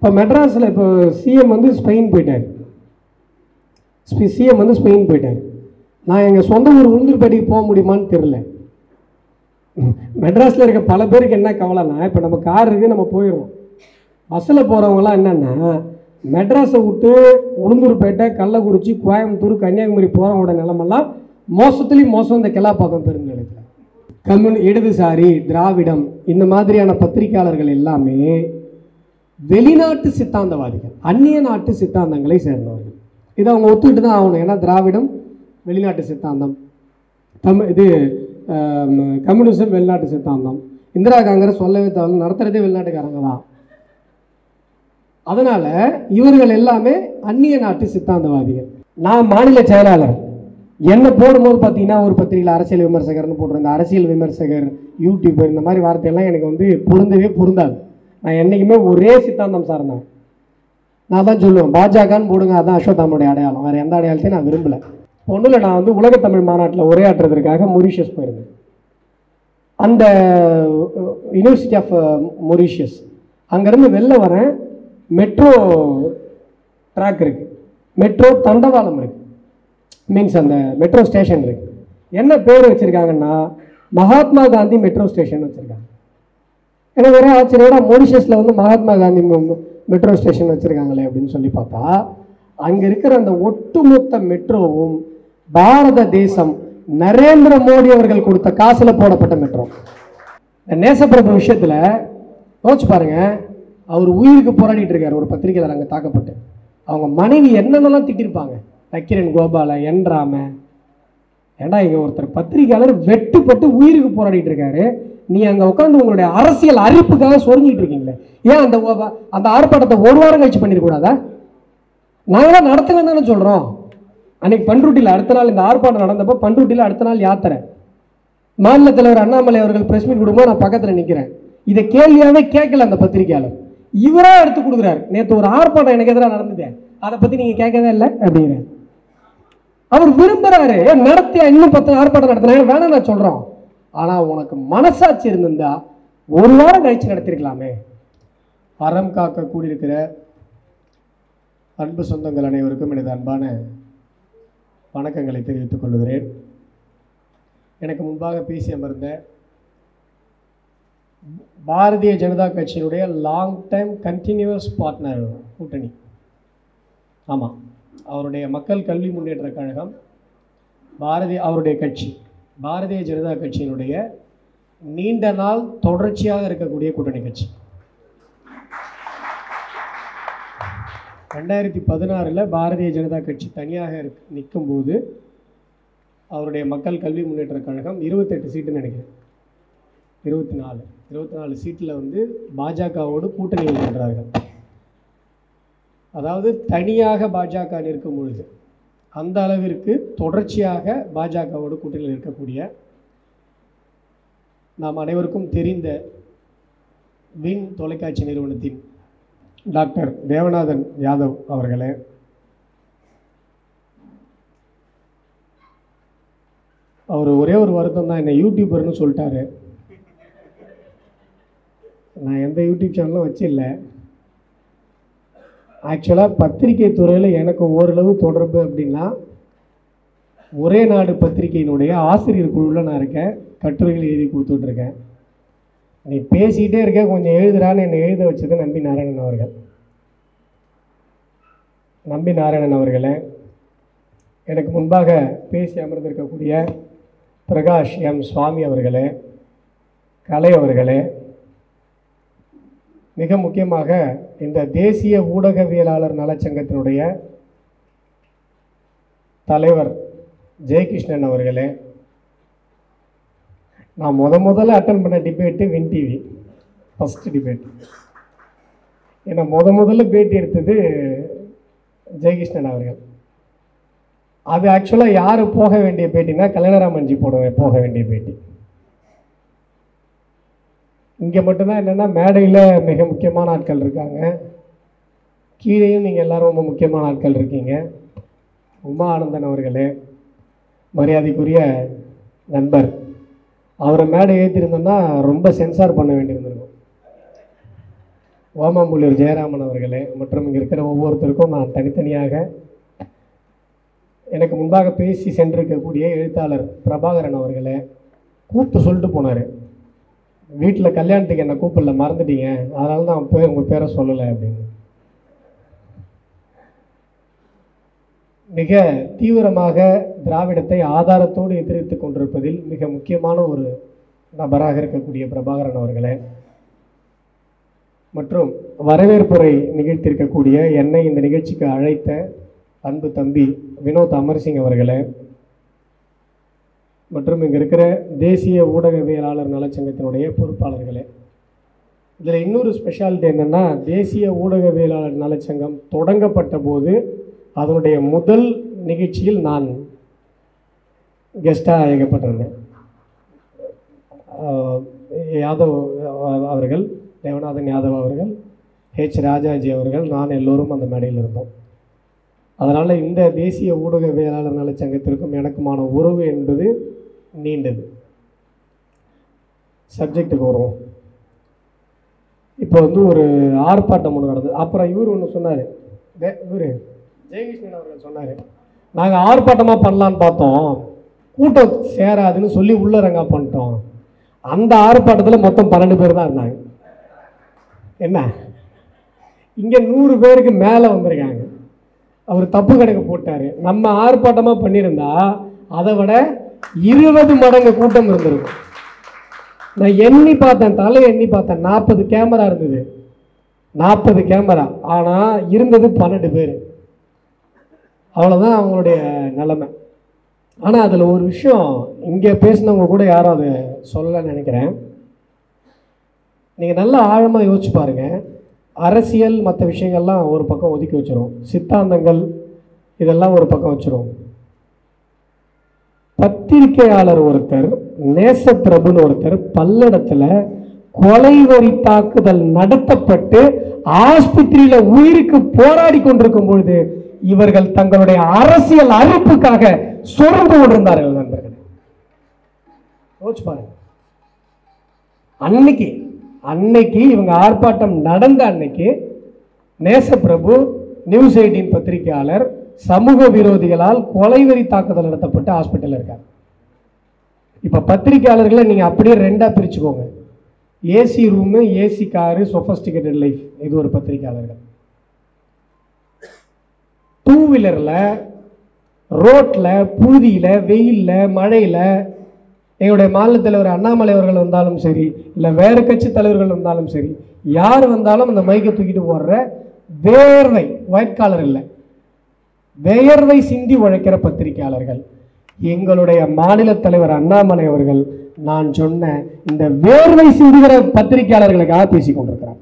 இப்போ மெட்ராஸில் இப்போ சிஎம் வந்து ஸ்பெயின் போயிட்டார் சிஎம் வந்து ஸ்பெயின் போயிட்டார் நான் எங்கள் சொந்த ஊர் உளுந்தூர்பேட்டைக்கு போக முடியுமான்னு தெரில மெட்ராஸில் இருக்க பல பேருக்கு என்ன கவலைன்னா இப்போ நம்ம கார் இருக்குது நம்ம போயிடுறோம் பஸ்ஸில் போகிறவங்களாம் என்னென்னா மெட்ராஸை விட்டு உளுந்தூர்பேட்டை கள்ளக்குறிச்சி கோயம்புத்தூர் கன்னியாகுமரி போகிறவங்களோட நிலமெல்லாம் மோசத்துலேயும் மோசம் இந்த கிளாப்பாக்கம் பெருநிலையத்தில் கம்யூனி இடதுசாரி திராவிடம் இந்த மாதிரியான பத்திரிகையாளர்கள் எல்லாமே வெளிநாட்டு சித்தாந்தவாதிகள் அந்நிய நாட்டு சித்தாந்தங்களை சேர்ந்தவர்கள் இதை அவங்க ஒத்துக்கிட்டு தான் ஆகணும் ஏன்னா திராவிடம் வெளிநாட்டு சித்தாந்தம் தமிழ் இது ஆம், கம்யூனிசம் வெளிநாட்டு சித்தாந்தம் இந்திரா காங்கிரஸ் சொல்லவே தேவையில்ல நடத்துறதே வெளிநாட்டுக்காரங்க தான் அதனால இவர்கள் எல்லாமே அந்நிய நாட்டு சித்தாந்தவாதிகள் நான் மாநில செயலாளர் என்ன போடும்போது பார்த்தீங்கன்னா ஒரு பத்திரிகையில் அரசியல் விமர்சகர்னு போடுறேன் இந்த அரசியல் விமர்சகர் யூடியூபர் இந்த மாதிரி வார்த்தையெல்லாம் எனக்கு வந்து பொருந்தவே பொருந்தாது நான் என்றைக்குமே ஒரே சித்தாந்தம் சார்ந்தேன் நான் தான் சொல்லுவேன் பாஜகன்னு போடுங்க அதான் அஸ்வத்தாமனுடைய அடையாளம் வேறு எந்த அடையாளத்தையும் நான் விரும்பலை ஒன்றும் இல்லை நான் வந்து உலகத் தமிழ் மாநாட்டில் உரையாற்றுறதுக்காக மொரிஷியஸ் போயிருந்தேன் அந்த யூனிவர்சிட்டி ஆஃப் மொரிஷியஸ் அங்கேருந்து வெளில வரேன் மெட்ரோ ட்ராக் இருக்குது மெட்ரோ தண்டவாளம் இருக்குது மீன்ஸ் அந்த மெட்ரோ ஸ்டேஷன் இருக்கு என்ன பேர் வச்சுருக்காங்கன்னா மகாத்மா காந்தி மெட்ரோ ஸ்டேஷன் வச்சுருக்காங்க எனக்கு ஒரே ஆச்சரியம் மொரிஷியஸில் வந்து மகாத்மா காந்தி மெட்ரோ ஸ்டேஷன் வச்சுருக்காங்களே அப்படின்னு சொல்லி பார்த்தா அங்கே இருக்கிற அந்த ஒட்டுமொத்த மெட்ரோவும் பாரத தேசம் நரேந்திர மோடி அவர்கள் கொடுத்த காசில் போடப்பட்ட மெட்ரோ இந்த நேசப்பிரபு விஷயத்தில் யோசிச்சு பாருங்க அவர் உயிருக்கு போராடிட்டு இருக்காரு ஒரு பத்திரிகையாளர் அங்கே தாக்கப்பட்டு அவங்க மனைவி என்னென்னலாம் திட்டிருப்பாங்க நக்கிரன் கோபால என் ராம ஏண்டா இங்க ஒருத்தர் பத்திரிகையாளர் வெட்டுப்பட்டு உயிருக்கு போராடிட்டு இருக்காரு நீ அங்க உட்காந்து உங்களுடைய அரசியல் அரிப்புக்காக சொரிஞ்சிட்டு இருக்கீங்களே ஏன் அந்த ஒ- அந்த ஆர்ப்பாட்டத்தை ஒரு வாரம் கழிச்சு பண்ணிருக்கூடாதா நாங்களாம் நடத்தலன்னு தானே சொல்றோம் அன்னைக்கு பண்ருட்டியில் அடுத்த நாள் இந்த ஆர்ப்பாட்டம் நடந்தப்போ பண்ருட்டியில் அடுத்த நாள் யாத்திரை மாநில தலைவர் அண்ணாமலை அவர்கள் பிரஸ் மீட் கொடுக்கும்போது நான் பக்கத்தில் நிற்கிறேன் இதை கேள்வியாவே கேட்கல அந்த பத்திரிகையாளர் இவரா எடுத்து கொடுக்குறாரு நேற்று ஒரு ஆர்ப்பாட்டம் எனக்கு எதிராக நடந்தது அதை பத்தி நீங்க கேட்கவே இல்லை அப்படிங்கிறார் அவர் விரும்புறாரு ஏன் நடத்தியா இன்னும் பத்து ஆர்ப்பாட்டம் நடத்தினா வேணாம் நான் சொல்றோம் ஆனா உனக்கு மனசாட்சி இருந்திருந்தா ஒரு வாரம் கழிச்சு நடத்திருக்கலாமே அறம் காக்க கூடியிருக்கிற அன்பு சொந்தங்கள் அனைவருக்கும் எனது அன்பான வணக்கங்களை தெரிவித்துக் கொள்கிறேன் எனக்கு முன்பாக பேசி அமர்ந்த பாரதிய ஜனதா கட்சியினுடைய லாங் டைம் கண்டினியூஸ் பார்ட்னர் கூட்டணி ஆமாம் அவருடைய மக்கள் கல்வி முன்னேற்ற கழகம் பாரதிய அவருடைய கட்சி பாரதிய ஜனதா கட்சியினுடைய நீண்ட நாள் தொடர்ச்சியாக இருக்கக்கூடிய கூட்டணி கட்சி ரெண்டாயிரத்தி பதினாறில் பாரதிய ஜனதா கட்சி தனியாக இருக்கு நிற்கும்போது அவருடைய மக்கள் கல்வி முன்னேற்ற கழகம் இருபத்தெட்டு சீட்டுன்னு நினைக்கிறேன் இருபத்தி நாலு இருபத்தி நாலு சீட்டில் வந்து பாஜகவோடு கூட்டணி நின்றார்கள் அதாவது தனியாக பாஜக நிற்கும் பொழுது அந்த அளவிற்கு தொடர்ச்சியாக பாஜகவோடு கூட்டணியில் இருக்கக்கூடிய நாம் அனைவருக்கும் தெரிந்த வின் தொலைக்காட்சி நிறுவனத்தின் டாக்டர் தேவநாதன் யாதவ் அவர்களே அவர் ஒரே ஒரு வருத்தம் தான் என்னை யூடியூபர்னு சொல்லிட்டாரு நான் எந்த யூடியூப் சேனலும் வச்சில்ல ஆக்சுவலாக பத்திரிகை துறையில் எனக்கு ஓரளவு தொடர்பு அப்படின்னா ஒரே நாடு பத்திரிகையினுடைய ஆசிரியர் குழுவில் நான் இருக்கேன் கட்டுரைகள் எழுதி கொடுத்துட்ருக்கேன் நீ பேசிக்கிட்டே இருக்க கொஞ்சம் எழுதுறான்னு என்னை எழுத வச்சது நம்பி நாராயணன் அவர்கள் நம்பி நாராயணன் அவர்களே எனக்கு முன்பாக பேசி அமர்ந்திருக்கக்கூடிய பிரகாஷ் எம் சுவாமி அவர்களே கலை அவர்களே மிக முக்கியமாக இந்த தேசிய ஊடகவியலாளர் நலச்சங்கத்தினுடைய தலைவர் ஜெயகிருஷ்ணன் அவர்களே நான் முத முதல்ல அட்டன் பண்ண debate win TV first debate ஏன்னா முத முதல்ல பேட்டி எடுத்தது ஜெயகிருஷ்ணன் அவர்கள் அது ஆக்சுவலாக யார் போக வேண்டிய பேட்டினா கல்யாணராமன்ஜி போட போக வேண்டிய பேட்டி இங்கே மட்டும்தான் என்னென்னா மேடையில் மிக முக்கியமான ஆட்கள் இருக்காங்க கீழேயும் நீங்கள் எல்லாரும் ரொம்ப முக்கியமான ஆட்கள் இருக்கீங்க உமா ஆனந்தன் அவர்களே மரியாதைக்குரிய நண்பர் அவரை மேடை ஏற்றிருந்தோம்னா ரொம்ப சென்சார் பண்ண வேண்டியிருந்திருக்கும் ஓமாம்புலியூர் ஜெயராமன் அவர்களே மற்றும் இங்கே இருக்கிற ஒவ்வொருத்தருக்கும் நான் தனித்தனியாக எனக்கு முன்பாக பேசி சென்றிருக்கக்கூடிய எழுத்தாளர் பிரபாகரன் அவர்களே கூப்பிட்டு சொல்லிட்டு போனார் வீட்டில் கல்யாணத்துக்கு என்னை கூப்பிடல மறந்துட்டீங்க அதனால தான் பேர் உங்கள் பேரை சொல்லலை அப்படின்னு மிக தீவிரமாக திராவிடத்தை ஆதாரத்தோடு எதிர்த்து கொண்டிருப்பதில் மிக முக்கியமான ஒரு நபராக இருக்கக்கூடிய பிரபாகரன் அவர்களே மற்றும் வரவேற்புரை நிகழ்த்தியிருக்கக்கூடிய என்னை இந்த நிகழ்ச்சிக்கு அழைத்த அன்பு தம்பி வினோத் அமர்சிங் அவர்களே மற்றும் இங்கே இருக்கிற தேசிய ஊடகவியலாளர் நலச்சங்கத்தினுடைய பொறுப்பாளர்களே இதில் இன்னொரு ஸ்பெஷாலிட்டி என்னென்னா தேசிய ஊடகவியலாளர் நலச்சங்கம் தொடங்கப்பட்ட போது அதனுடைய முதல் நிகழ்ச்சியில் நான் கெஸ்டாக அழைக்கப்பட்டிருந்தேன் ஆஹ் யாதவ் அவ- அவர்கள் தேவநாதன் யாதவ் அவர்கள் ஹெச் ராஜாஜி அவர்கள் நான் எல்லோரும் அந்த மேடையில் இருந்தோம் அதனால் இந்த தேசிய ஊடகவியலாளர் நலச்சங்கத்திற்கும் எனக்குமான உறவு என்பது நீண்டது சப்ஜெக்ட்டுக்கு வருவோம் இப்போ வந்து ஒரு ஆர்ப்பாட்டம் ஒன்று நடந்தது அப்புறம் இவர் ஒன்று சொன்னார் இவர் ஜெயகிருஷ்ணன் அவர்கள் சொன்னார் நாங்கள் ஆர்ப்பாட்டமாக பண்ணலான்னு பார்த்தோம் கூட்டம் சேராதுன்னு சொல்லி உள்ளரங்கா பண்ணிட்டோம் அந்த ஆர்ப்பாட்டத்தில் மொத்தம் பன்னெண்டு பேர் தான் இருந்தாங்க என்ன இங்கே நூறு பேருக்கு மேலே வந்திருக்காங்க அவர் தப்பு கணக்கு போட்டார் நம்ம ஆர்ப்பாட்டமாக பண்ணியிருந்தா அதை விட இருபது மடங்கு கூட்டம் இருந்திருக்கும் நான் எண்ணி பார்த்தேன் தலை எண்ணி பார்த்தேன் நாற்பது கேமரா இருந்தது நாற்பது கேமரா ஆனால் இருந்தது பன்னெண்டு பேர் அவ்வளோதான் அவங்களுடைய நிலைமை ஆனால் அதில் ஒரு விஷயம் இங்கே பேசினவங்க கூட யாரும் அதை சொல்லலைன்னு நினைக்கிறேன் நீங்கள் நல்லா ஆழமாக யோசிச்சு பாருங்க அரசியல் மற்ற விஷயங்கள்லாம் ஒரு பக்கம் ஒதுக்கி வச்சிரும் சித்தாந்தங்கள் இதெல்லாம் ஒரு பக்கம் வச்சிரும் பத்திரிகையாளர் ஒருத்தர் நேசப்பிரபுன்னு ஒருத்தர் பல்லடத்துல கொலை வரி தாக்குதல் நடத்தப்பட்டு ஆஸ்பத்திரியில உயிருக்கு போராடி கொண்டிருக்கும் பொழுது இவர்கள் தங்களுடைய அரசியல் அறுப்புக்காக சொர்ந்து கொண்டிருந்தார்கள் நண்பர்களே யோசிச்சு பாருங்க அன்னைக்கு அன்னைக்கு இவங்க ஆர்ப்பாட்டம் நடந்த அன்னைக்கு நேசப்பிரபு நியூஸ் எயிட்டீன் பத்திரிகையாளர் சமூக விரோதிகளால் கொலைவெறி தாக்குதல் நடத்தப்பட்டு ஹாஸ்பிட்டலில் இருக்காங்க இப்போ பத்திரிகையாளர்களை நீங்கள் அப்படியே ரெண்டாக பிரிச்சுக்கோங்க AC room AC car sophisticated life இது ஒரு பத்திரிகையாளர்கள் டூ வீலரில் ரோட்டில் புழுதியில் வெயிலில் மழையில் எங்களுடைய மாநில தலைவர் அண்ணாமலை அவர்கள் வந்தாலும் சரி இல்லை வேறு கட்சி தலைவர்கள் வந்தாலும் சரி யார் வந்தாலும் அந்த மைக்கை தூக்கிட்டு போடுற வேர்வை ஒயிட் காலர் இல்லை வேர்வை சிந்தி உழைக்கிற பத்திரிகையாளர்கள் எங்களுடைய மாநில தலைவர் அண்ணாமலை அவர்கள் நான் சொன்ன இந்த வேர்வை சிந்துகிற பத்திரிகையாளர்களுக்காக பேசிக் கொண்டிருக்கிறார்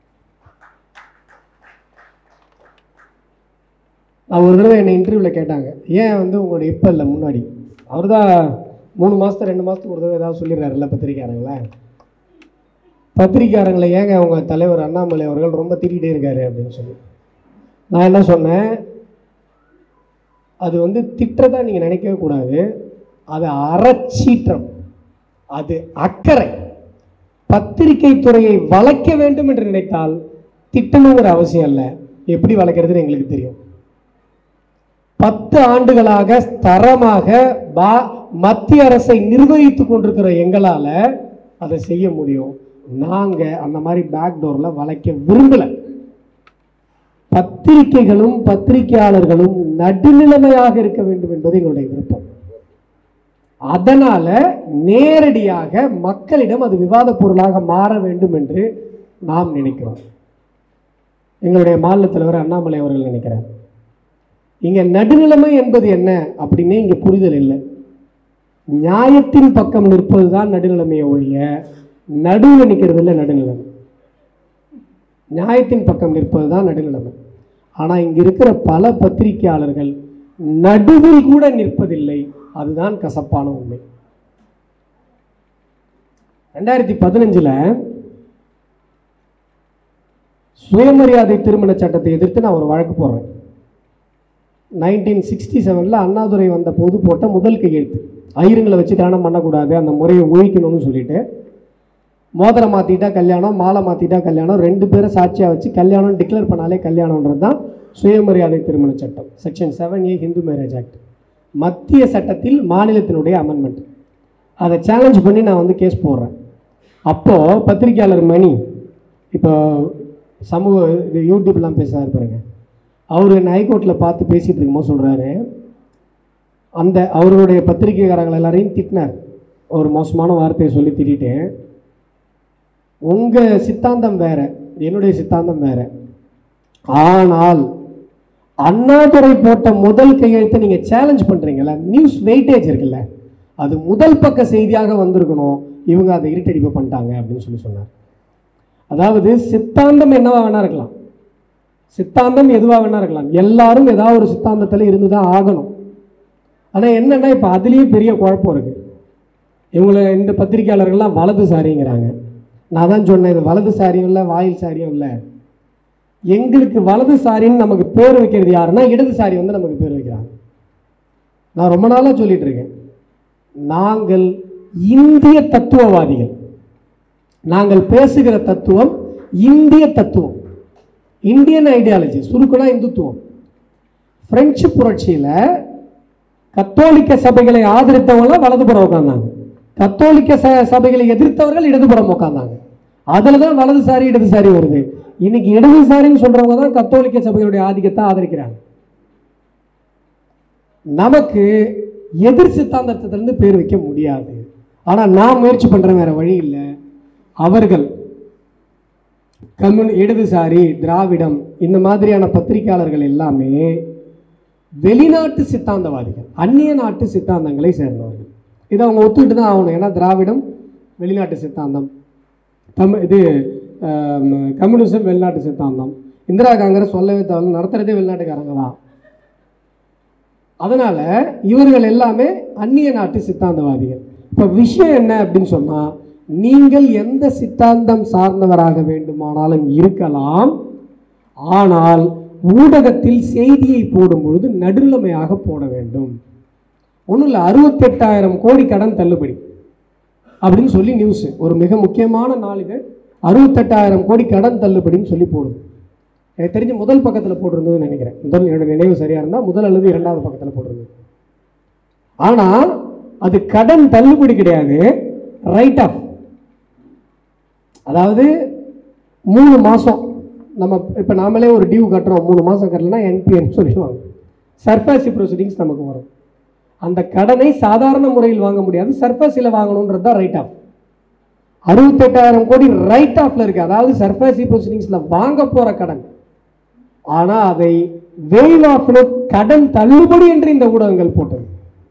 நான் ஒரு தடவை என்னை இன்டர்வியூவில் கேட்டாங்க ஏன் வந்து உங்களுடைய இப்போ இல்லை முன்னாடி அவர் தான் மூணு மாதத்து ரெண்டு மாதத்துக்கு ஒரு தடவை ஏதாவது சொல்லிடுறாருல்ல பத்திரிக்கையாளங்கள பத்திரிக்கையாளங்களை ஏங்க அவங்க தலைவர் அண்ணாமலை அவர்கள் ரொம்ப திட்டிகிட்டே இருக்காரு அப்படின்னு சொல்லி நான் என்ன சொன்னேன் அது வந்து திட்டத்தை நீங்கள் நினைக்கவே கூடாது அது அறச்சீற்றம் அது அக்கறை பத்திரிகை துறையை வளைக்க வேண்டும் என்று நினைத்தால் திட்டணுங்கிற அவசியம் இல்லை எப்படி வளைக்கிறதுன்னு எங்களுக்கு தெரியும் பத்து ஆண்டுகளாக தரமாக பா மத்திய அரசை நிர்வகித்துக் கொண்டிருக்கிற எங்களால அதை செய்ய முடியும் நாங்க அந்த மாதிரி பேக் டோர்ல வளைக்க விரும்பல பத்திரிகைகளும் பத்திரிகையாளர்களும் நடுநிலைமையாக இருக்க வேண்டும் என்பது எங்களுடைய விருப்பம் அதனால நேரடியாக மக்களிடம் அது விவாத பொருளாக மாற வேண்டும் என்று நாம் நினைக்கிறோம் எங்களுடைய மாநில தலைவர் அண்ணாமலை அவர்கள் நினைக்கிறார் இங்க நடுநிலைமை என்பது என்ன அப்படின்னே இங்க புரிதல் இல்லை நியாயத்தின் பக்கம் நிற்பது தான் நடுநிலைமையை ஒழிய நடுவில் நிற்கிறது இல்லை நடுநிலைமை நியாயத்தின் பக்கம் நிற்பது தான் நடுநிலைமை ஆனால் இங்க இருக்கிற பல பத்திரிகையாளர்கள் நடுவில் கூட நிற்பதில்லை அதுதான் கசப்பான உண்மை ரெண்டாயிரத்தி பதினஞ்சில் சுயமரியாதை திருமண சட்டத்தை எதிர்த்து நான் ஒரு வழக்கு போடுறேன் நைன்டீன் சிக்ஸ்டி செவனில் அண்ணாதுரை வந்த போது போட்ட முதல் கையெழுத்து ஐயருங்களை வச்சு தானம் பண்ணக்கூடாது அந்த முறையை ஒழிக்கணும்னு சொல்லிட்டு மோதிரம் மாற்றிட்டா கல்யாணம் மாலை மாற்றிட்டா கல்யாணம் ரெண்டு பேரும் சாட்சியாக வச்சு கல்யாணம் டிக்ளேர் பண்ணாலே கல்யாணம்ன்றது தான் சுயமரியாதை திருமண சட்டம் section seven A Hindu Marriage Act மத்திய சட்டத்தில் மாநிலத்தினுடைய அமெண்ட்மெண்ட் அதை சேலஞ்ச் பண்ணி நான் வந்து கேஸ் போடுறேன் அப்போது பத்திரிக்கையாளர் மணி இப்போ சமூக இது யூடியூப்லாம் பேசுகிறாரு பாருங்க அவர் என்ன ஹைகோர்ட்டில் பார்த்து பேசிகிட்டு இருக்கும்போது சொல்கிறாரு அந்த அவருடைய பத்திரிகைக்காரங்கள் எல்லாரையும் திட்டினார் ஒரு மோசமான வார்த்தையை சொல்லி திட்டிட்டு உங்கள் சித்தாந்தம் வேற என்னுடைய சித்தாந்தம் வேற ஆனால் அண்ணாதுரை போட்ட முதல் கையெழுத்தை நீங்கள் சேலஞ்ச் பண்ணுறீங்கல்ல நியூஸ் வெயிட்டேஜ் இருக்குல்ல அது முதல் பக்க செய்தியாக வந்திருக்கணும் இவங்க அதை இருட்டடிப்பு பண்ணிட்டாங்க அப்படின்னு சொல்லி சொன்னார் அதாவது சித்தாந்தம் என்னவா வேணா இருக்கலாம் சித்தாந்தம் எதுவாக வேணா இருக்கலாம் எல்லாரும் ஏதாவது ஒரு சித்தாந்தத்தில் இருந்து தான் ஆகணும் ஆனால் என்னன்னா இப்போ அதுலேயே பெரிய குழப்பம் இருக்கு இவங்களை இந்த பத்திரிக்கையாளர்கள்லாம் வலதுசாரிங்கிறாங்க நான் தான் சொன்னேன் இது வலதுசாரியும் இல்லை வாயில் சாரியும் இல்லை எங்களுக்கு வலதுசாரின்னு நமக்கு பேர் வைக்கிறது யாருன்னா இடதுசாரி வந்து நமக்கு பேர் வைக்கிறாங்க நான் ரொம்ப நாளாக சொல்லிட்டு இருக்கேன் நாங்கள் இந்திய தத்துவவாதிகள் நாங்கள் பேசுகிற தத்துவம் இந்திய தத்துவம் இந்தியன் ஐடியாலஜி சுருக்குனா இந்துத்துவம் பிரெஞ்சு புரட்சியில் கத்தோலிக்க சபைகளை ஆதரித்தவங்களாம் வலதுபுறம் உட்கார்ந்தாங்க கத்தோலிக்க ச சபைகளை எதிர்த்தவர்கள் இடதுபுறம் உட்கார்ந்தாங்க அதில் தான் வலதுசாரி இடதுசாரி வருது இன்னைக்கு இடதுசாரின்னு சொல்றவங்க தான் கத்தோலிக்க சபைகளுடைய ஆதிக்கத்தை ஆதரிக்கிறாங்க நமக்கு எதிர் சித்தாந்தத்திலிருந்து பேர் வைக்க முடியாது ஆனால் நான் முயற்சி பண்ணுறேன் வேற வழி இல்லை அவர்கள் கம்யூனி இடதுசாரி திராவிடம் இந்த மாதிரியான பத்திரிகையாளர்கள் எல்லாமே வெளிநாட்டு சித்தாந்தவாதிகள் அந்நிய நாட்டு சித்தாந்தங்களை சேர்ந்தவர்கள் இதை அவங்க ஒத்துக்கிட்டு தான் ஆகணும் ஏன்னா திராவிடம் வெளிநாட்டு சித்தாந்தம் தமிழ் இது ஆம், கம்யூனிசம் வெளிநாட்டு சித்தாந்தம் இந்திரா காங்கிரஸ் சொல்லவே தேவை நடத்துறதே வெளிநாட்டுக்காரங்க தான் அதனால இவர்கள் எல்லாமே அந்நிய நாட்டு சித்தாந்தவாதிகள் இப்போ விஷயம் என்ன அப்படின்னு சொன்னா நீங்கள் எந்த சித்தாந்தம் சார்ந்தவராக வேண்டுமானாலும் இருக்கலாம் ஆனால் ஊடகத்தில் செய்தியை போடும் பொழுது நடுநிலைமையாக போட வேண்டும் ஒன்றும் இல்லை அறுபத்தெட்டாயிரம் கோடி கடன் தள்ளுபடி அப்படின்னு சொல்லி நியூஸ் ஒரு மிக முக்கியமான நாளிதழ் அறுபத்தெட்டாயிரம் கோடி கடன் தள்ளுபடின்னு சொல்லி போடுது எனக்கு தெரிஞ்ச முதல் பக்கத்தில் போட்டிருந்ததுன்னு நினைக்கிறேன் முதல் என்னோட நினைவு சரியாக இருந்தால் முதல் அல்லது இரண்டாவது பக்கத்தில் போட்டிருந்தது ஆனால் அது கடன் தள்ளுபடி கிடையாது ரைட் ஆஃப் அதாவது மூணு மாதம் நம்ம இப்போ நாமளே ஒரு டியூ கட்டுறோம் மூணு மாதம் கட்டலைன்னா என்பிஎன் சொல்லிடுவாங்க சர்ஃபேசி ப்ரொசீடிங்ஸ் நமக்கு வரும் அந்த கடனை சாதாரண முறையில் வாங்க முடியாது சர்ஃபேசியில் வாங்கணுன்றது தான் ரைட் ஆஃப் அறுபத்தெட்டாயிரம் கோடி ரைட் ஆஃப்ல இருக்கு அதாவது சர்ஃபேசி ப்ரொசீடிங்ஸில் வாங்க போகிற கடன் ஆனால் அதை வெயில் ஆஃப்ல கடன் தள்ளுபடி என்று இந்த ஊடகங்கள் போட்டது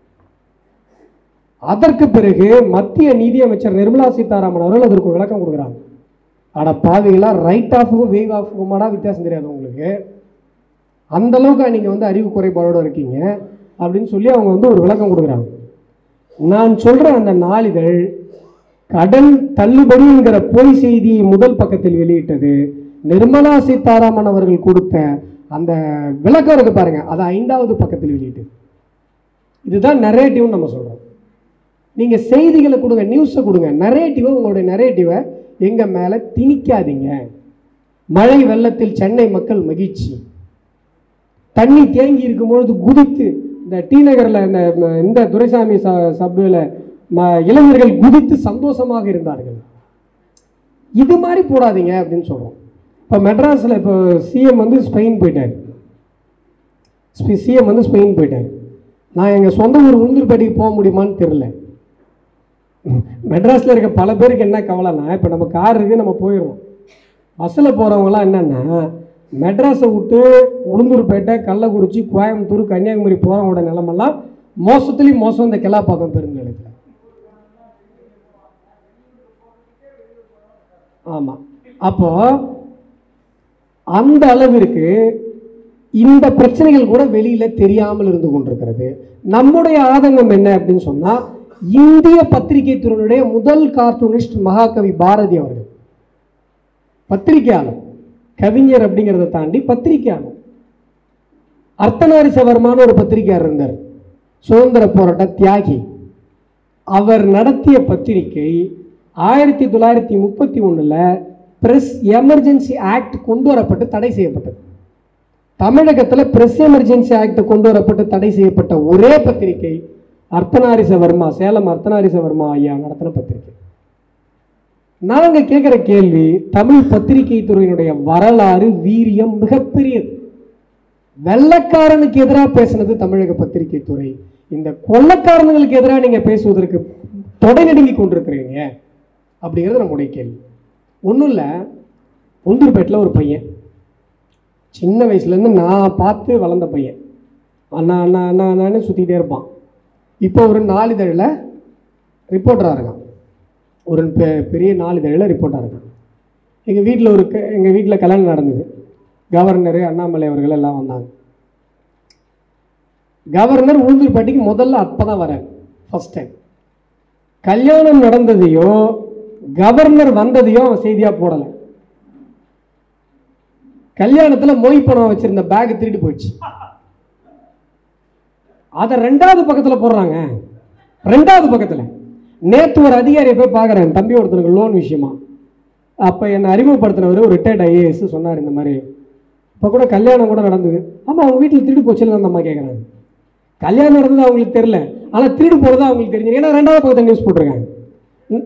அதற்கு பிறகு மத்திய நிதியமைச்சர் நிர்மலா சீதாராமன் அவர்கள் அதற்கு ஒரு விளக்கம் கொடுக்குறாங்க ஆனா பாவிகளா ரைட் ஆஃபுக்கும் வேவ் ஆஃபுக்குமாடா வித்தியாசம் தெரியாது உங்களுக்கு அந்த அளவுக்கு நீங்க வந்து அறிவு குறைபாடோட இருக்கீங்க அப்படின்னு சொல்லி அவங்க வந்து ஒரு விளக்கம் கொடுக்குறாங்க நான் சொல்ற அந்த நாளிதழ் கடன் தள்ளுபடிங்கிற பொய் செய்தியை முதல் பக்கத்தில் வெளியிட்டது நிர்மலா சீதாராமன் அவர்கள் கொடுத்த அந்த விளக்கம் இருக்கு பாருங்க அதை ஐந்தாவது பக்கத்தில் வெளியிட்டது இதுதான் நரேட்டிவ்னு நம்ம சொல்றோம் நீங்க செய்திகளை கொடுங்க நியூஸை கொடுங்க நரேட்டிவை உங்களுடைய நரேட்டிவை எங்க மேல திணிக்காதீங்க மழை வெள்ளத்தில் சென்னை மக்கள் மகிழ்ச்சி தண்ணி தேங்கி இருக்கும்பொழுது குதித்து இந்த டி நகரில் இந்த இந்த துரைசாமி ச சபையில் இளைஞர்கள் குதித்து சந்தோஷமாக இருந்தார்கள் இது மாதிரி போடாதீங்க அப்படின்னு சொல்றோம் இப்போ மெட்ராஸில் இப்போ சிஎம் வந்து ஸ்பெயின் போயிட்டார் சிஎம் வந்து ஸ்பெயின் போயிட்டார் நான் எங்கள் சொந்த ஊர் உளுந்தூர்பேட்டைக்கு போக முடியுமான்னு தெரில மெட்ராஸில் இருக்க பல பேருக்கு என்ன கவலைன்னா இப்போ நம்ம கார் இருக்குது நம்ம போயிடுறோம் பஸ்ஸில் போகிறவங்களாம் என்னென்னா மெட்ராஸை விட்டு உளுந்தூர்பேட்டை கள்ளக்குறிச்சி கோயம்புத்தூர் கன்னியாகுமரி போகிறவங்களோட நிலமெல்லாம் மோசத்துலேயும் மோசம் இந்த கிளாப்பாக்கம் பெருநிலையத்தில் ஆமாம் அப்போ அந்த அளவிற்கு இந்த பிரச்சனைகள் கூட வெளியில தெரியாமல் இருந்து கொண்டிருக்கிறது நம்முடைய ஆதங்கம் என்ன அப்படின்னு சொன்னா இந்திய பத்திரிகை துறையினுடைய முதல் கார்ட்டூனிஸ்ட் மகாகவி பாரதி அவர்கள் பத்திரிகையாளர் கவிஞர் அப்படிங்கிறத தாண்டி பத்திரிகையாளர் அர்த்தநாரிசவர்மான ஒரு பத்திரிகையாளர் இருந்தார் சுதந்திர போராட்ட தியாகி அவர் நடத்திய பத்திரிகை ஆயிரத்தி தொள்ளாயிரத்தி முப்பத்தி ஒண்ணுல பிரஸ் எமர்ஜென்சி ஆக்ட் கொண்டு வரப்பட்டு தடை செய்யப்பட்டது தமிழகத்துல பிரஸ் எமர்ஜென்சி ஆக்ட் கொண்டு வரப்பட்டு தடை செய்யப்பட்ட ஒரே பத்திரிகை அர்த்தநாரிச வர்மா சேலம் அர்த்தநாரிச வர்மா ஐயா நடத்தின பத்திரிகை நாங்க கேட்கிற கேள்வி தமிழ் பத்திரிகை துறையினுடைய வரலாறு வீரியம் மிகப்பெரியது வெள்ளக்காரனுக்கு எதிராக பேசினது தமிழக பத்திரிகை துறை இந்த கொள்ளக்காரனுங்களுக்கு எதிராக நீங்க பேசுவதற்கு தொடை நடுங்கி கொண்டிருக்கிறீங்க அப்படிங்கிறது நம்முடைய கேள்வி ஒன்றும் இல்லை உந்தூர்பேட்டில் ஒரு பையன் சின்ன வயசுலேருந்து நான் பார்த்து வளர்ந்த பையன் அண்ணா அண்ணா அண்ணா அண்ணான்னு சுற்றிக்கிட்டே இருப்பான் இப்போ ஒரு நாளிதழில் ரிப்போர்ட்டராக இருக்கான் ஒரு பெ- பெரிய நாளிதழில் ரிப்போர்ட்டராக இருக்கான் எங்கள் வீட்டில் ஒரு எங்கள் வீட்டில் கல்யாணம் நடந்தது கவர்னரு அண்ணாமலை அவர்கள் எல்லாம் வந்தாங்க கவர்னர் உளுந்தூர்பேட்டைக்கு முதல்ல அப்போ தான் வரேன் ஃபர்ஸ்ட் டைம் கல்யாணம் நடந்ததையோ கவர்னர் வந்ததையோ அவன் செய்தியாக போடலை கல்யாணத்துல மொய் பணம் வச்சிருந்த பேக் திருடி போயிடுச்சு அதை ரெண்டாவது பக்கத்துல போடுறாங்க ரெண்டாவது பக்கத்துல நேத்து ஒரு அதிகாரியை போய் பார்க்குறேன் தம்பி ஒருத்தனுக்கு லோன் விஷயமா அப்ப என்னை அறிமுகப்படுத்தினவர் ஒரு ரிட்டையர்ட் ஐஏஎஸ் சொன்னார் இந்த மாதிரி இப்போ கூட கல்யாணம் கூட நடந்தது ஆமா அவங்க வீட்டில் திருடு போச்சுன்னு அந்த அம்மா கேட்குறாங்க கல்யாணம் நடந்தது அவங்களுக்கு தெரியல ஆனா திருடு போறது அவங்களுக்கு தெரிஞ்சு ஏன்னா ரெண்டாவது பக்கத்துல நியூஸ் போட்டிருக்காங்க ம்.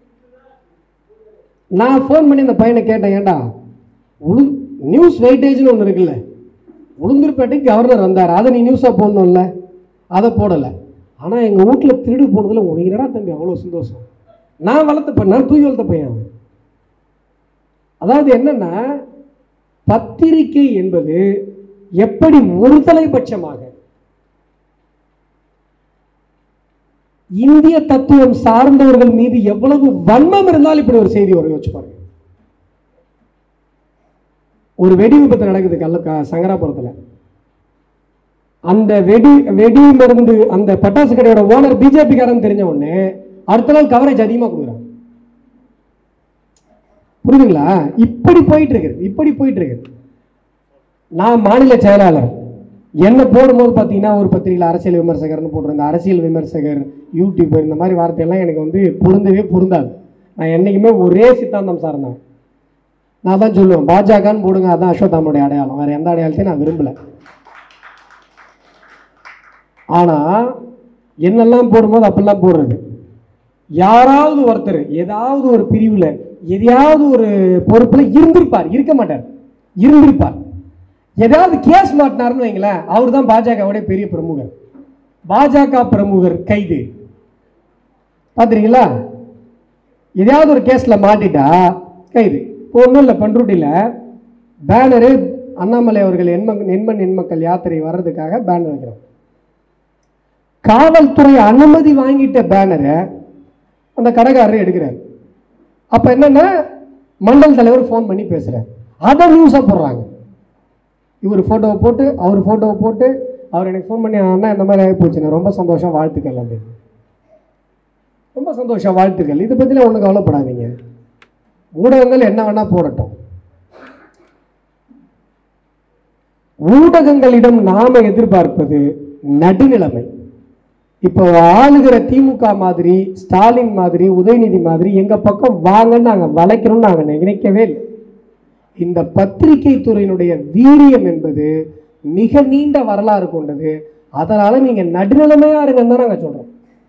நான் ஃபோன் பண்ணி அந்த பையனை கேட்டேன் ஏன்டா உளு நியூஸ் வெயிட்டேஜ்னு ஒன்று இருக்குல்ல உளுந்தூர்பேட்டைக்கு கவர்னர் வந்தார் அதை நீ நியூஸாக போடணும்ல அதை போடலை ஆனால் எங்கள் வீட்டில் திருடு போனதில் உனக்கு என்னடா தம்பி அவ்வளோ சந்தோஷம் நான் வளர்த்த பையன் நான் தூக்கி வளர்த்த பையன் அவன். அதாவது என்னன்னா பத்திரிகை என்பது எப்படி ஒரு தலைபட்சமாக இந்திய தத்துவம் சார்ந்தவர்கள் மீது எவ்வளவு வன்மம் இருந்தாலும் இப்படி ஒரு செய்தி வரும் யோசிச்சு பாருங்க ஒரு வெடி விபத்து நடக்குது கள்ள க- சங்கராபுரத்துல அந்த வெடி வெடி மருந்து அந்த பட்டாசு கடையோட ஓனர் பிஜேபிக்காரன் தெரிஞ்ச உடனே அடுத்த நாள் கவரேஜ் அதிகமா கொடுக்குறான் புரியுதுங்களா இப்படி போயிட்டு இருக்குது இப்படி போயிட்டு இருக்குது நான் மாநில செயலாளர் என்ன போடும்போது பார்த்தீங்கன்னா ஒரு பத்திரிகையில் அரசியல் விமர்சகர்னு போடுறேன் இந்த அரசியல் விமர்சகர் யூடியூபர் இந்த மாதிரி வார்த்தையெல்லாம் எனக்கு வந்து பொருந்தவே பொருந்தாது நான் என்னைக்குமே ஒரே சித்தாந்தம் சார்ந்தேன் நான் தான் சொல்லுவேன் பாஜகன்னு போடுங்க அதான் அஸ்வத்தாமனுடைய அடையாளம் வேற எந்த அடையாளத்தையும் நான் விரும்பல ஆனா என்னெல்லாம் போடும்போது அப்படிலாம் போடுறது யாராவது ஒருத்தர் ஏதாவது ஒரு பிரிவுல எதையாவது ஒரு பொறுப்புல இருந்திருப்பார் இருக்க மாட்டார் இருந்திருப்பார் ஏதாவது கேஸ் மாட்டினாருன்னு வைங்களேன் அவர் தான் பாஜகவுடைய பெரிய பிரமுகர் பாஜக பிரமுகர் கைது பார்த்துறீங்களா எதையாவது ஒரு கேஸ்ல மாட்டிட்டா கைது இப்போ ஒன்றும் இல்லை பண்ருட்டியில் பேனரு அண்ணாமலை அவர்கள் எண்ம எண்மண் எண்மக்கள் யாத்திரை வர்றதுக்காக பேனர் வைக்கிறோம் காவல்துறை அனுமதி வாங்கிட்ட பேனரை அந்த கடைக்காரர் எடுக்கிறார் அப்ப என்னன்னா மண்டல் தலைவர் ஃபோன் பண்ணி பேசுறாரு அதை நியூஸா போடுறாங்க இவர் போட்டோவை போட்டு அவர் போட்டோவை போட்டு அவர் எனக்கு ஃபோன் பண்ணி அண்ணா இந்த மாதிரி ஆகி போச்சுண்ணே ரொம்ப சந்தோஷம் வாழ்த்துக்கள் அப்படின்னு ரொம்ப சந்தோஷம் வாழ்த்துக்கள் இதை பற்றிலாம் ஒன்றும் கவலைப்படாதீங்க ஊடகங்கள் என்ன வேணா போடட்டும் ஊடகங்களிடம் நாம எதிர்பார்ப்பது நடுநிலைமை இப்போ ஆளுகிற திமுக மாதிரி ஸ்டாலின் மாதிரி உதயநிதி மாதிரி எங்க பக்கம் வாங்கன்னு நாங்க வளைக்கிறோம்னு நாங்க நினைக்கவே இல்லை இந்த பத்திரிகை துறையினுடைய வீரியம் என்பது மிக நீண்ட வரலாறு கொண்டது அதனால நீங்க நடுநிலைமையா இருங்கன்னு தான் நாங்க சொல்றோம்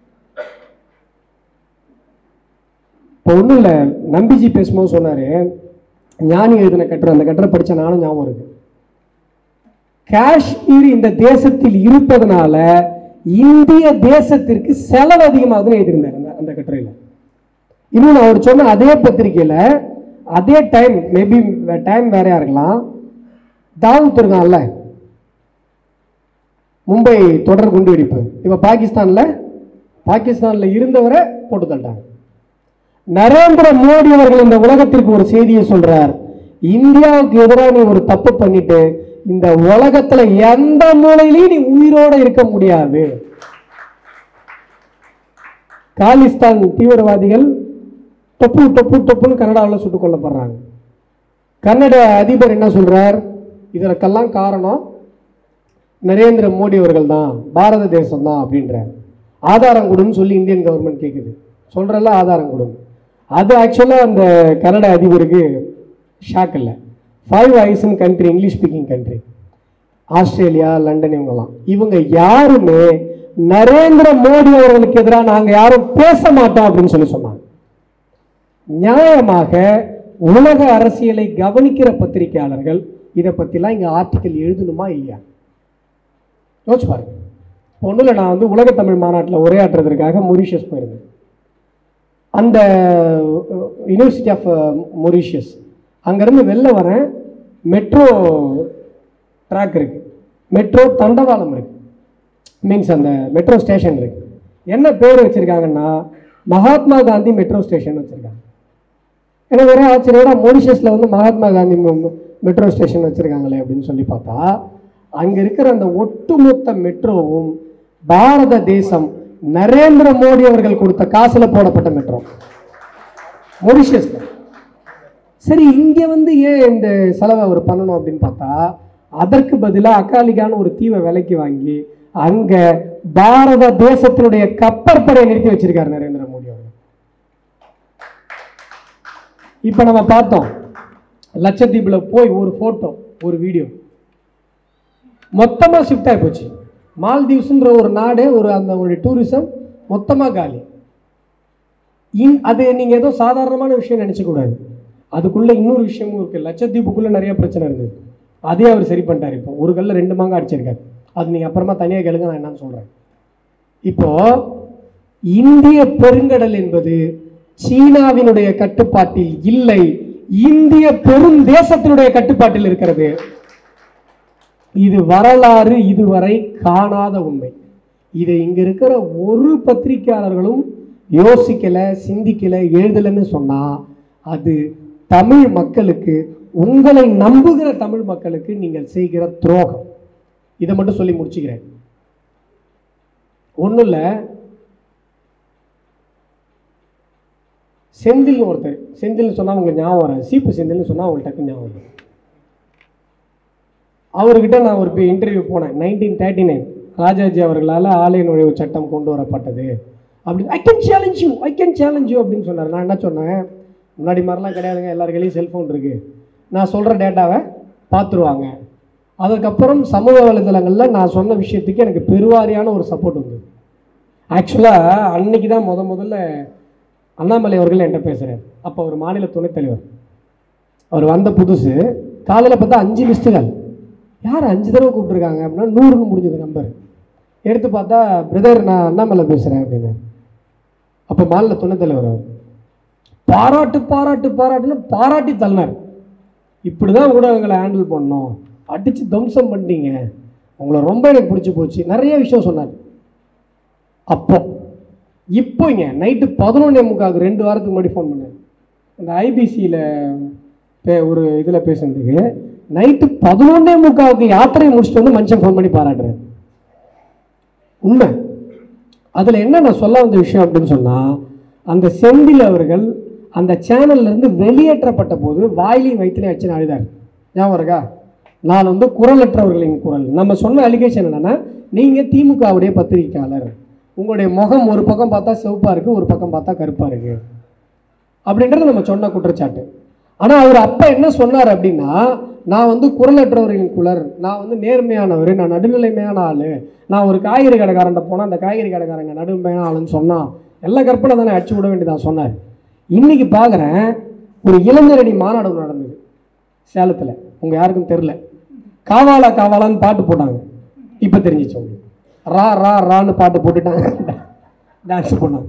இப்போ ஒன்றும் இல்லை நம்பிஜி பேசும்போது சொன்னாரு ஞானி எழுதின கட்டுரை அந்த கட்டுரை படிச்ச நானும் ஞாபகம் இருக்கு காஷ்மீர் இந்த தேசத்தில் இருப்பதனால இந்திய தேசத்திற்கு செலவு அதிகமாகுதுன்னு எழுதியிருந்தார் அந்த- அந்த கட்டுரையில் இன்னும் அவர் சொன்ன அதே பத்திரிக்கையில அதே டைம் மேபி டைம் வேறையா இருக்கலாம் தாவூத் இருக்கான்ல மும்பை தொடர் குண்டு வெடிப்பு இப்ப பாகிஸ்தான்ல பாகிஸ்தான்ல இருந்தவரை போட்டு தள்ளிட்டாங்க நரேந்திர மோடி அவர்கள் இந்த உலகத்திற்கு ஒரு செய்தியை சொல்றார் இந்தியாவுக்கு எதிராக நீ ஒரு தப்பு பண்ணிட்டு இந்த உலகத்துல எந்த மூலையிலையும் நீ உயிரோட இருக்க முடியாது காலிஸ்தான் தீவிரவாதிகள் டொப்பு டொப்பு டொப்புன்னு கனடாவில் சுட்டுக் கொல்லப்படுறாங்க கன்னட அதிபர் என்ன சொல்றார் இதற்கெல்லாம் காரணம் நரேந்திர மோடி அவர்கள் தான் பாரத தேசம் தான் அப்படின்றார் ஆதாரம் கொடுன்னு சொல்லி இந்தியன் கவர்மெண்ட் கேட்குது சொல்றல ஆதாரம் கொடுங்க அது ஆக்சுவலாக அந்த கனடா அதிபருக்கு ஷாக் இல்லை five eyes country English speaking country Australia London இவங்கெல்லாம் இவங்க யாருமே நரேந்திர மோடி அவர்களுக்கு எதிராக நாங்கள் யாரும் பேச மாட்டோம் அப்படின்னு சொல்லி சொன்னாங்க நியாயமாக உலக அரசியலை கவனிக்கிற பத்திரிகையாளர்கள் இதை பற்றிலாம் இங்கே ஆர்டிக்கல் எழுதணுமா இல்லையா யோசிச்சு பாருங்க ஒன்றும் இல்லை நான் வந்து உலக தமிழ் மாநாட்டில் உரையாற்றுறதுக்காக மொரிஷியஸ் போயிருந்தேன் அந்த யூனிவர்சிட்டி ஆஃப் மொரிஷியஸ் அங்கேருந்து வெளில வரேன் மெட்ரோ ட்ராக் இருக்கு மெட்ரோ தண்டவாளம் இருக்கு மீன்ஸ் அந்த மெட்ரோ ஸ்டேஷன் இருக்கு என்ன பேர் வச்சிருக்காங்கன்னா மகாத்மா காந்தி மெட்ரோ ஸ்டேஷன் வச்சிருக்காங்க எனக்கு ஒரே ஆச்சரியம் மொரிஷியஸில் வந்து மகாத்மா காந்தி மெட்ரோ ஸ்டேஷன் வச்சிருக்காங்களே அப்படின்னு சொல்லி பார்த்தா அங்க இருக்கிற அந்த ஒட்டுமொத்த மெட்ரோவும் பாரத தேசம் நரேந்திர மோடி அவர்கள் கொடுத்த காசுல போடப்பட்ட மெட்ரோ மொரிஷியஸ்ல சரி இங்க வந்து ஏன் இந்த செலவை அவர் பண்ணணும் அப்படின்னு பார்த்தா அதற்கு பதிலாக அக்காலிக்கான ஒரு தீவை விலைக்கு வாங்கி அங்க பாரத தேசத்தினுடைய கப்பற்படையை நிறுத்தி வச்சிருக்காரு நரேந்திர மோடி அவர்கள் இப்ப நம்ம பார்த்தோம் லட்சத்தீவுல போய் ஒரு போட்டோ ஒரு வீடியோ மொத்தமா ஷிஃப்ட் ஆகி போச்சு மால்தீவ்ஸ்ன்ற ஒரு நாடே ஒரு அந்த ஒரு டூரிசம் மொத்தமா காலி இன் அது நீங்க ஏதோ சாதாரணமான விஷயம் நினைச்ச கூடாது அதுக்குள்ள இன்னொரு விஷயமும் இருக்கு லட்சத்தீவுக்குள்ள நிறைய பிரச்சனை இருந்தது அதே அவர் சரி பண்ணிட்டாரு இப்போ ஒரு கல்ல ரெண்டு மாங்க அடிச்சிருக்காரு அது நீங்க அப்புறமா தனியாக கேளுங்க நான் என்னன்னு சொல்றேன் இப்போ இந்திய பெருங்கடல் என்பது சீனாவினுடைய கட்டுப்பாட்டில் இல்லை இந்திய பெரும் தேசத்தினுடைய கட்டுப்பாட்டில் இருக்கிறது இது வரலாறு இதுவரை காணாத உண்மை இதை இங்க இருக்கிற ஒரு பத்திரிகையாளர்களும் யோசிக்கல சிந்திக்கல எழுதலைன்னு சொன்னா அது தமிழ் மக்களுக்கு உங்களை நம்புகிற தமிழ் மக்களுக்கு நீங்கள் செய்கிற துரோகம் இதை மட்டும் சொல்லி முடிச்சுக்கிறேன் ஒன்றும் இல்லை செந்தில்னு ஒருத்தர் செந்தில்னு சொன்னா உங்களுக்கு ஞாபகம் வராது சீப்பு செந்தில்னு சொன்னா உங்களுக்கு டக்கு ஞாபகம் வரும் அவர்கிட்ட நான் ஒரு இன்டர்வியூ போனேன் நைன்டீன் தேர்ட்டி நைன் ராஜாஜி அவர்களால் ஆலய நுழைவு சட்டம் கொண்டு வரப்பட்டது அப்படி I can challenge you I can challenge you அப்படின்னு சொன்னார் நான் என்ன சொன்னேன் முன்னாடி மாதிரிலாம் கிடையாதுங்க எல்லார் கையிலையும் செல்ஃபோன் இருக்கு நான் சொல்கிற டேட்டாவை பார்த்துருவாங்க அதுக்கப்புறம் சமூக வலைதளங்களில் நான் சொன்ன விஷயத்துக்கு எனக்கு பெருவாரியான ஒரு சப்போர்ட் வந்தது ஆக்சுவலாக அன்னைக்கு தான் முத முதல்ல அண்ணாமலை அவர்கள் என்கிட்ட பேசுகிறார் அப்போ அவர் மாநில துணைத் தலைவர் அவர் வந்த புதுசு காலையில் பார்த்தா அஞ்சு மிஸ்டுகள் யார் அஞ்சு தடவை கூப்பிட்டுருக்காங்க அப்படின்னா நூறுன்னு முடிஞ்சது நம்பர் எடுத்து பார்த்தா பிரதர் நான் அண்ணாமலை பேசுகிறேன் அப்படின்னு அப்போ மாநில துணைத் தலைவர் அவர் பாராட்டு பாராட்டு பாராட்டுன்னு பாராட்டி தள்ளினார் இப்படி தான் ஊடகங்களை ஹேண்டில் பண்ணோம் அடித்து தம்சம் பண்ணிட்டீங்க உங்களை ரொம்ப எனக்கு பிடிச்சி போச்சு நிறைய விஷயம் சொன்னார் அப்போ இப்போங்க நைட்டு பதினொன்னே முக்காவுக்கு ரெண்டு வாரத்துக்கு முன்னாடி ஃபோன் பண்ணேன் அந்த ஐபிசியில் ஒரு இதில் பேசுனதுக்கு நைட்டு பதினொன்னே முக்காவுக்கு யாத்திரையை முடிச்சுட்டு வந்து மனுஷன் ஃபோன் பண்ணி பாராட்டுறேன் உண்மை அதில் என்ன நான் சொல்ல வந்த விஷயம் அப்படின்னு சொன்னால் அந்த செந்தில் அவர்கள் அந்த சேனல்ல இருந்து வெளியேற்றப்பட்ட போது வாயிலையும் வயிற்றுலையும் வச்சு அழுதார் ஞாபகம் இருக்கா நான் வந்து குரலற்றவர்களின் குரல் நம்ம சொன்ன அலிகேஷன் என்னன்னா நீங்கள் திமுகவுடைய பத்திரிகையாளர் உங்களுடைய முகம் ஒரு பக்கம் பார்த்தா சிவப்பா இருக்கு ஒரு பக்கம் பார்த்தா கருப்பா இருக்கு அப்படின்றது நம்ம சொன்ன குற்றச்சாட்டு ஆனால் அவர் அப்போ என்ன சொன்னார் அப்படின்னா நான் வந்து குரலற்றவர்களின் குலர் நான் வந்து நேர்மையானவர் நான் நடுநிலைமையான ஆள் நான் ஒரு காய்கறி கடைக்காரன்ட்ட போனால் அந்த காய்கறி கடைக்காரங்க நடுமையான ஆளுன்னு சொன்னான் எல்லா கற்பனை தானே அடிச்சு விட வேண்டியதான் சொன்னார் இன்னைக்கு பார்க்குறேன் ஒரு இளைஞரணி மாநாடு ஒண்ணு நடந்தது சேலத்தில் உங்கள் யாருக்கும் தெரில காவாலா காவாலான்னு பாட்டு போட்டாங்க இப்போ தெரிஞ்சிச்சு உங்களுக்கு ரா ரா ரான்னு பாட்டு போட்டுட்டாங்க டான்ஸ் பண்ணாங்க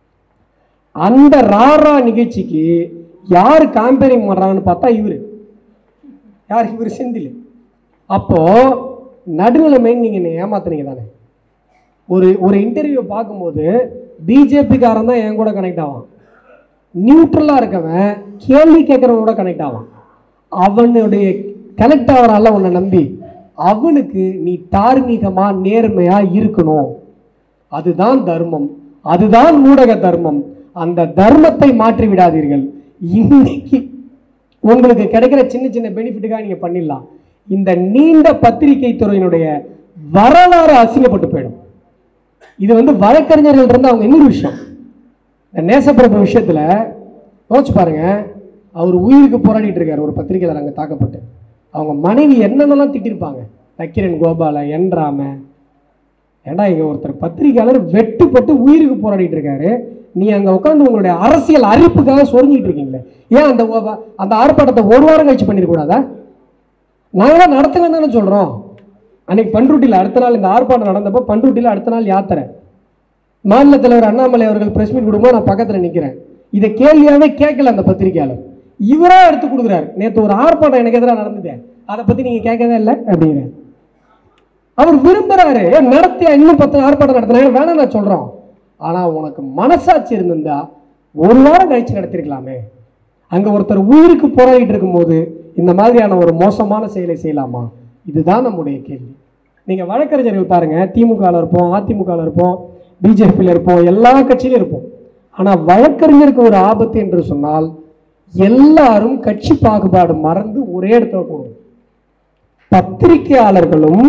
அந்த ராரா நிகழ்ச்சிக்கு யார் காம்பேரிங் பண்றாங்கன்னு பார்த்தா இவரு யார் இவர் செந்தில் அப்போ நடுநிலைமைன்னு நீங்க என்னை ஏமாத்துனீங்க தானே ஒரு ஒரு இன்டர்வியூ பார்க்கும்போது பிஜேபிக்காரன் தான் என் கூட கனெக்ட் ஆவான் நியூட்ரலா இருக்கவன் கேள்வி கேட்கறவன் கூட கனெக்ட் ஆவான் அவனுடைய கனெக்ட் ஆகிறால உன்னை நம்பி அவனுக்கு நீ தார்மீகமா நேர்மையா இருக்கணும் அதுதான் தர்மம் அதுதான் ஊடக தர்மம் அந்த தர்மத்தை மாற்றி விடாதீர்கள் இன்னைக்கு உங்களுக்கு கிடைக்கிற சின்ன சின்ன பெனிஃபிட்டுக்காக நீங்க பண்ணிடலாம் இந்த நீண்ட பத்திரிகை துறையினுடைய வரலாறு அசிங்கப்பட்டு போயிடும் இது வந்து வழக்கறிஞர்கள் இருந்து அவங்க இன்னொரு விஷயம் இந்த நேசப்பிரபு விஷயத்துல யோசிச்சு பாருங்க அவர் உயிருக்கு போராடிட்டு இருக்காரு ஒரு பத்திரிகையாளர் அங்கே தாக்கப்பட்டு அவங்க மனைவி என்னென்னலாம் திட்டிருப்பாங்க நக்கிரன் கோபால என் ராம ஏண்டா இங்க ஒருத்தர் பத்திரிகையாளர் வெட்டுப்பட்டு உயிருக்கு போராடிட்டு இருக்காரு நீ அங்க உட்காந்து உங்களுடைய அரசியல் அறிப்புக்காக சொரிஞ்சிட்டு இருக்கீங்களே ஏன் அந்த ஒ- அந்த ஆர்ப்பாட்டத்தை ஒரு வாரம் கழிச்சு பண்ணிருக்கூடாதா நாங்களாம் நடத்துவேன் தானே சொல்றோம் அன்னைக்கு பண்ருட்டியில் அடுத்த நாள் இந்த ஆர்ப்பாட்டம் நடந்தப்போ பண்ருட்டியில் அடுத்த நாள் யாத்திரை மாநில தலைவர் அண்ணாமலை அவர்கள் பிரஸ் மீட் கொடுக்கும்போது நான் பக்கத்துல நிக்கிறேன் இதை கேள்வியாவே கேட்கல அந்த பத்திரிகையாளர் இவரா எடுத்து கொடுக்குறாரு நேத்து ஒரு ஆர்ப்பாட்டம் எனக்கு எதிராக நடந்தது அதை பத்தி நீங்க கேட்கவே இல்லை அப்படிங்கிறார் அவர் விரும்புறாரு ஏன் நடத்தியா இன்னும் பத்து ஆர்ப்பாட்டம் நடத்தினா வேணாம் நான் சொல்றோம் ஆனா உனக்கு மனசாட்சி இருந்திருந்தா ஒரு வாரம் கழிச்சு நடத்திருக்கலாமே அங்க ஒருத்தர் உயிருக்கு போராடிட்டு இருக்கும்போது இந்த மாதிரியான ஒரு மோசமான செயலை செய்யலாமா இதுதான் நம்முடைய கேள்வி நீங்க வழக்கறிஞர்கள் பாருங்க திமுகவில் இருப்போம் அதிமுகவில் இருப்போம் பிஜேபியில் இருப்போம் எல்லா கட்சியிலும் இருப்போம் ஆனா வழக்கறிஞருக்கு ஒரு ஆபத்து என்று சொன்னால் எல்லாரும் கட்சி பாகுபாடு மறந்து ஒரே இடத்துல கூடும் பத்திரிகையாளர்களும்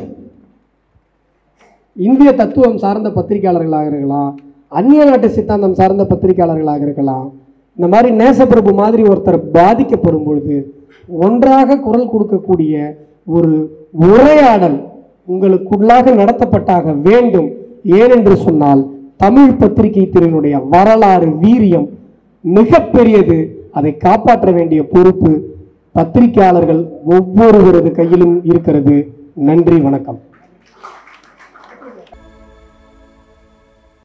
இந்திய தத்துவம் சார்ந்த பத்திரிகையாளர்களாக இருக்கலாம் அந்நிய நாட்டு சித்தாந்தம் சார்ந்த பத்திரிகையாளர்களாக இருக்கலாம் இந்த மாதிரி நேசப்பிரபு மாதிரி ஒருத்தர் பாதிக்கப்படும் பொழுது ஒன்றாக குரல் கொடுக்கக்கூடிய ஒரு உரையாடல் உங்களுக்குள்ளாக நடத்தப்பட்டாக வேண்டும் ஏனென்று சொன்னால் தமிழ் பத்திரிகை திறனுடைய வரலாறு வீரியம் மிகப்பெரியது அதை காப்பாற்ற வேண்டிய பொறுப்பு பத்திரிகையாளர்கள் ஒவ்வொருவரது கையிலும் இருக்கிறது நன்றி வணக்கம்